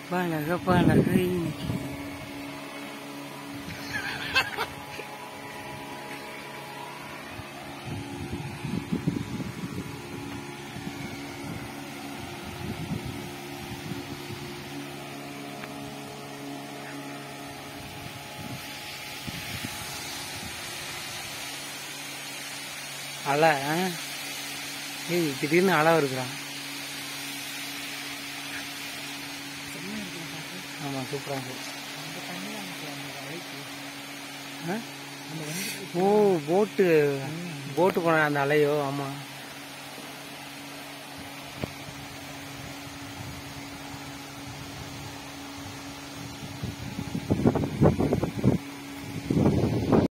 பழக பழகை அலை ஆ? ஏய் திடீர்னு அலை வருகிறான் ஆமாம் சூப்பராக இருக்கு ஆ? ஓ போட்டு போட்டு போன அந்த அலையோ ஆமாம்